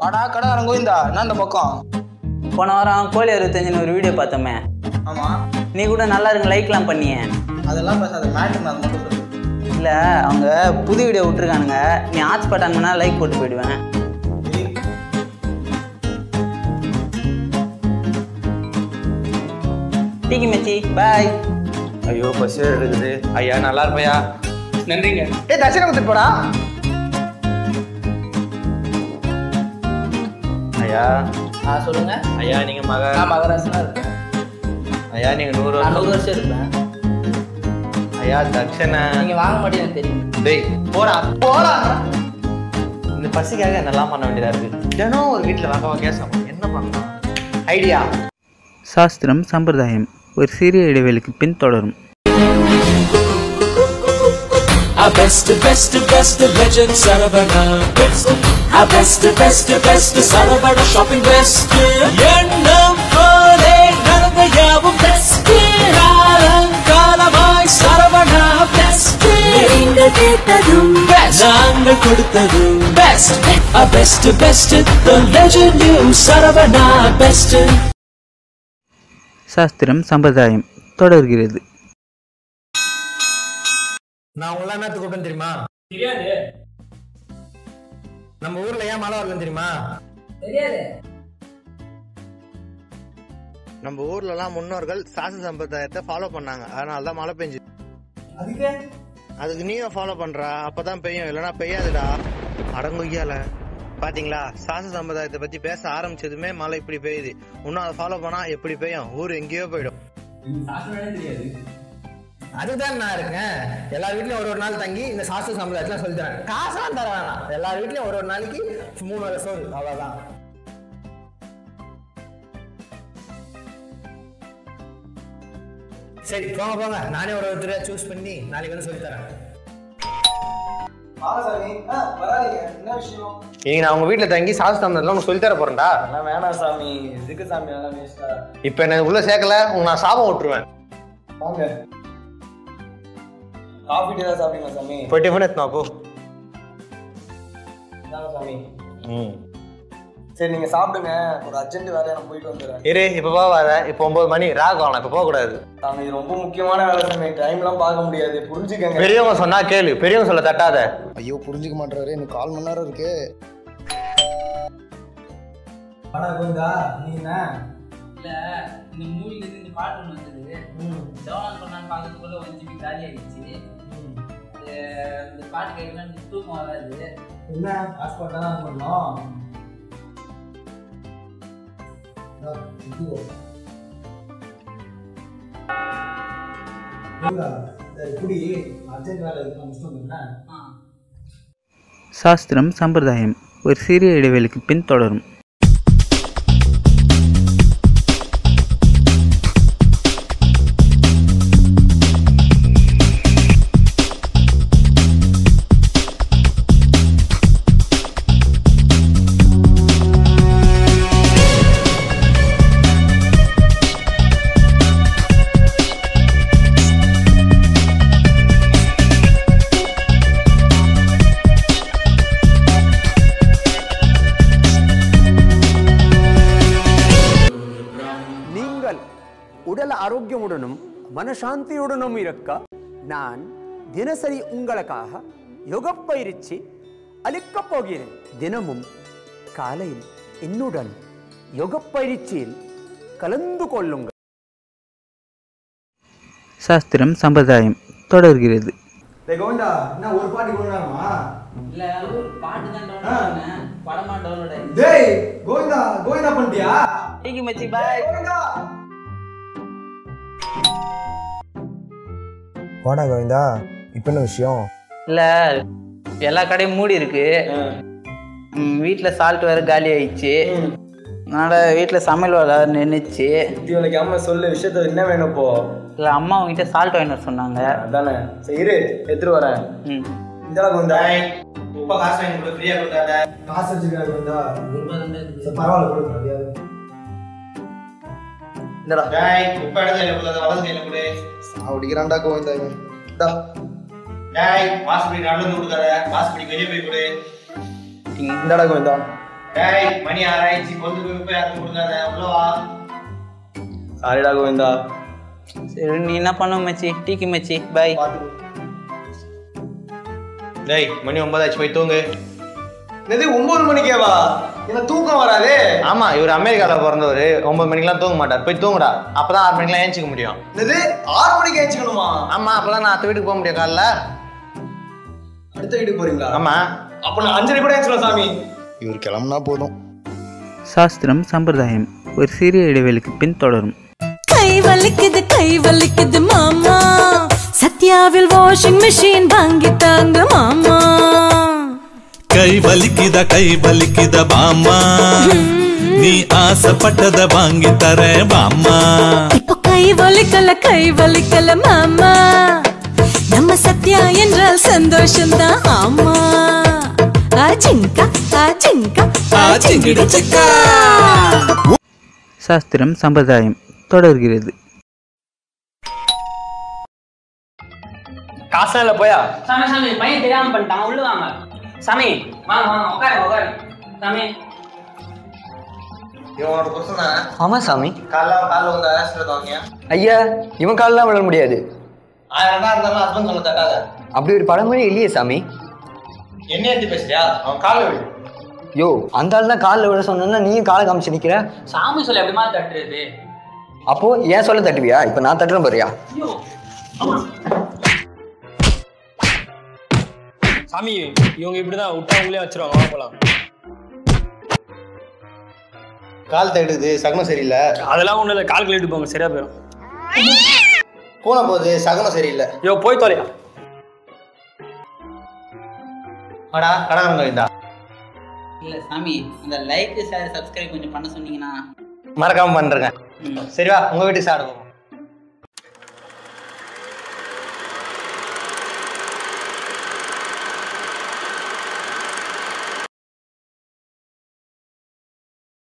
வாடா கடைக்காரன் கோவிந்தா என்ன இந்த பக்கம் போன வாரம் கோழி அறுபத்தஞ்சுன்னு ஒரு வீடியோ பார்த்தோமே ஆமா நீ கூட நல்லா இருக்கு லைக்லாம் பண்ணியே அதெல்லாம் பேசாத மேட்ரு நான் மட்டும் சொல்லு இல்லை அவங்க புது வீடியோ விட்டுருக்கானுங்க நீ ஹாட்ஸ்பாட் ஆன் பண்ணால் லைக் போட்டு போயிடுவேன் டீக்கி மச்சி பாய் ஐயோ பஸ் எடுக்குது ஐயா நல்லா இருப்பையா நன்றிங்க ஏய் தட்சிணை கொடுத்துட்டு போடா ஐயா ஆ சொல்லுங்க ஐயா நீங்க மக நான் மகராசனா இருக்கேன் ஐயா நீங்க நூறு நான் வருஷம் நூறு வருஷம் இருப்பேன் ஐயா தட்சணை நீங்கள் வாங்க மாட்டேன்னு எனக்கு தெரியும் டேய் போடா போடா இந்த பசிக்காக என்னெல்லாம் பண்ண வேண்டியதா இருக்கு தினம் ஒரு வீட்டுல வகை வகையா சாப்பிடும் என்ன பண்ணலாம் ஐடியா சாஸ்திரம் சம்பிரதாயம் ஒரு சிறிய இடைவெளிக்கு பின் தொடரும் Our best, best, best legend Saravana best. Our best, best, best Saravana shopping best. எண்ணம் போலே நடந்த யாவும் best. காலங்காலமாய் சரவணா best. நீங்கள் கேட்டதும் Best. நாங்கள் கொடுத்ததும் best. Our best, best, the legend new Saravana best. சாஸ்திரம் சம்பிரதாயம் தொடர்கிறது நான் உங்களை என்னத்துக்கு கூப்பிட்டேன் தெரியுமா தெரியாது நம்ம ஊர்ல ஏன் மழை வரலன்னு தெரியுமா நம்ம ஊர்ல எல்லாம் முன்னோர்கள் சாசன சம்பிரதாயத்தை ஃபாலோ பண்ணாங்க அதனால தான் மழை பெஞ்சு அதுக்கு அதுக்கு நீயும் ஃபாலோ பண்றா அப்பதான் பெய்யும் இல்லைன்னா பெய்யாதுடா அடங்குய்யால பாத்தீங்களா சாசன சம்பிரதாயத்தை பத்தி பேச ஆரம்பிச்சதுமே மழை இப்படி பெய்யுது இன்னும் அதை ஃபாலோ பண்ணா எப்படி பெய்யும் ஊர் எங்கேயோ போயிடும் அதுதான் நான் இருக்கேன் எல்லார் வீட்லயும் ஒரு ஒரு நாள் தங்கி இந்த சாஸ்திர சம்பிரதாயத்துல சொல்லி தரேன் காசெல்லாம் தர வேணாம் எல்லார் வீட்லயும் ஒரு ஒரு நாளைக்கு மூணு வேலை சோறு அவ்வளவுதான் சரி போங்க போங்க நானே ஒரு ஒருத்தரை சூஸ் பண்ணி நாளைக்கு வந்து சொல்லி தரேன் பாலசாமி ஆ வராதீங்க என்ன விஷயம் இன்னைக்கு நான் உங்க வீட்டுல தங்கி சாஸ்திர சம்பிரதாயத்துல உங்களுக்கு சொல்லி தர போறேன்டா அதெல்லாம் வேணாம் சாமி இதுக்கு சாமி அதெல்லாம் வேஸ்டா இப்ப என்ன உள்ள சேர்க்கல உங்க நான் சாபம் விட்டுருவேன் வாங்க காஃபி டீ தான் சாப்பிட்டீங்களா சாமி போய் டிஃபன் எத்தனா போ இந்தாங்க சாமி ம் சரி நீங்க சாப்பிடுங்க ஒரு அர்ஜென்ட் வேலையா நான் போயிட்டு வந்துடுறேன் இரு இப்ப போ வர இப்ப ஒன்பது மணி ராக் ஆகலாம் இப்ப போக கூடாது சாமி இது ரொம்ப முக்கியமான வேலை சாமி டைம்லாம் பார்க்க முடியாது புரிஞ்சுக்கங்க பெரியவங்க சொன்னா கேளு பெரியவங்க சொல்ல தட்டாத ஐயோ புரிஞ்சுக்க மாட்டாரு எனக்கு கால் மணி நேரம் இருக்கு ஆனா கோவிந்தா நீ என்ன இல்லை இந்த மூவிலேருந்து இந்த பாட்டு ஒன்று வந்தது டவுன்லோட் பண்ணான்னு பார்க்கறதுக்குள்ள ஒன் ஜிபி காலி ஆயிடுச்சு அது இந்த பாட்டு கேட்கலாம் தூக்கம் வராது என்ன ஹாஸ்பிட்டல் தான் பண்ணோம் குடி அர்ஜென்ட் வேலை இருக்கு நான் முடிச்சுட்டு வந்துடுறேன் சாஸ்திரம் சம்பிரதாயம் ஒரு சிறிய இடைவெளிக்கு பின் தொடரும் நீங்கள் உடல் ஆரோக்கியமுடனும் மனசாந்தியுடனும் இருக்க நான் தினசரி உங்களுக்காக யோக பயிற்சி அளிக்கப் போகிறேன் தினமும் காலையில் என்னுடன் யோக பயிற்சியில் கலந்து கொள்ளுங்கள் சாஸ்திரம் சம்பிரதாயம் தொடர்கிறது டேய் கோவிந்தா என்ன ஒரு பாட்டி கொண்டாடுமா இல்லை பாட்டு தான் டவுன்லோட் பண்ணேன் படமாக டவுன்லோட் ஆயிடுச்சு டேய் கோவிந்தா கோவிந்தா பண்ணிட்டியா டீக்கி மச்சி பாய் கோவிந்தா வாடா கோவிந்தா இப்போ என்ன விஷயம் இல்லை எல்லா கடையும் மூடி இருக்கு வீட்டில் சால்ட் வேறு காலி ஆயிடுச்சு அதனால் வீட்டில் சமையல் வேலை நின்றுச்சு தீவனுக்கு அம்மா சொல்லு விஷயத்த என்ன வேணும் இப்போ இல்லை அம்மா உங்ககிட்ட சால்ட் வாங்கிட்டு வர சொன்னாங்க அதானே சரி இரு எடுத்துட்டு வரேன் ம் இந்த கோவிந்தா உப்ப காசு வாங்கி கொடு ஃப்ரீயா கொடுத்தாத காசு வச்சுக்கிறா கோவிந்தா சரி, பரவாயில்ல கொடுக்க முடியாது இந்தடா டேய் உப்ப இடத்துல கையில கொடுத்தாத வலது கையில கொடு அப்படிக்கிறான்டா கோவிந்தா இவன் இந்தா. டேய் வாசப்படி நடந்து கொடுத்தாத வாசப்படி வெளியே போய் கொடு இந்தடா கோவிந்தா டேய் மணி ஆராய்ச்சி கொண்டு போய் போய் யாரும் கொடுக்காத உள்ள வா சாரிடா கோவிந்தா சரி நீ என்ன பண்ண மச்சி டீக்கு மச்சி பை டேய் மணி ஒன்பதாச்சு போய் தூங்கு என்னது ஒன்பது மணிக்கேவா என்ன தூக்கம் வராதே ஆமா இவர் அமெரிக்கால பிறந்தவர் ஒன்பது மணிக்கெல்லாம் தூங்க மாட்டார் போய் தூங்குடா அப்பதான் ஆறு மணிக்கெல்லாம் ஏஞ்சிக்க முடியும் என்னது ஆறு மணிக்கு ஏஞ்சிக்கணுமா ஆமா அப்பதான் நான் அத்தை வீட்டுக்கு போக முடியும் காலைல அடுத்த வீட்டுக்கு போறீங்களா ஆமா அப்ப நான் அஞ்சரை கூட ஏஞ்சிக்கலாம் சாமி இவர் கிளம்புனா போதும் சாஸ்திரம் சம்பிரதாயம் ஒரு சிறிய இடைவெளிக்கு பின் தொடரும் கை வலிக்குது கை வலிக்குது மாமா சத்யாவில் வாஷிங் மிஷின் வாங்கி தாங்க மாமா கை வலிக்குத கை வலிக்குத பாமா நீ ஆசைப்பட்டத வாங்கி தரேன் பாமா இப்போ கை வலிக்கல கை வலிக்கல மாமா நம்ம சத்யா என்றால் சந்தோஷம்தான் ஆமா ஆஜிங்கா ஆஜிங்கா ஆச்சிங்கிடு சிக்கா சாஸ்திரம் சம்பிரதாயம் தொடர்கிறது காசுலாம் இல்ல போயா சாமி சாமி பையன் தெரியாம பண்ணிட்டான் உள்ள வாங்க சாமி வாங்க வாங்க உட்காரு உட்காரு சாமி இவனோட புருஷன் தானே ஆமா சாமி காலைல காலைல உங்க ஆசிரியர் வாங்க ஐயா இவன் காலெல்லாம் விட முடியாது ஆயிரம் தான் இருந்தாலும் ஹஸ்பண்ட் சொல்ல தட்டாத அப்படி ஒரு பழமொழி இல்லையே சாமி என்ன ஏத்தி பேசுறியா அவன் காலைல விடு யோ அந்த ஆள் தான் காலில் விட சொன்னா நீயும் காலை காமிச்சு நிக்கிற சாமி சொல்லி எப்படிமா தட்டுறது அப்போ ஏன் சொல்ல தட்டுவியா இப்ப நான் தட்டுறேன் பாரியா சாமி இவங்க இப்படிதான் விட்டா அவங்களே வச்சிருவாங்க வா போலாம் கால் தடுது சகனம் சரியில்லை அதெல்லாம் ஒண்ணும் இல்லை கால் கழிட்டு போங்க சரியா போயிடும் பூனை போகுது சகனம் சரியில்லை ஐயோ போய் தொலையா வாடா கடன் கோவிந்தா இல்ல சாமி அந்த லைக் ஷேர் சப்ஸ்கிரைப் கொஞ்சம் பண்ண சொன்னீங்கன்னா மறக்காம பண்றேங்க சரி வா உங்க வீட்டுக்கு சாப்பிடுவோம்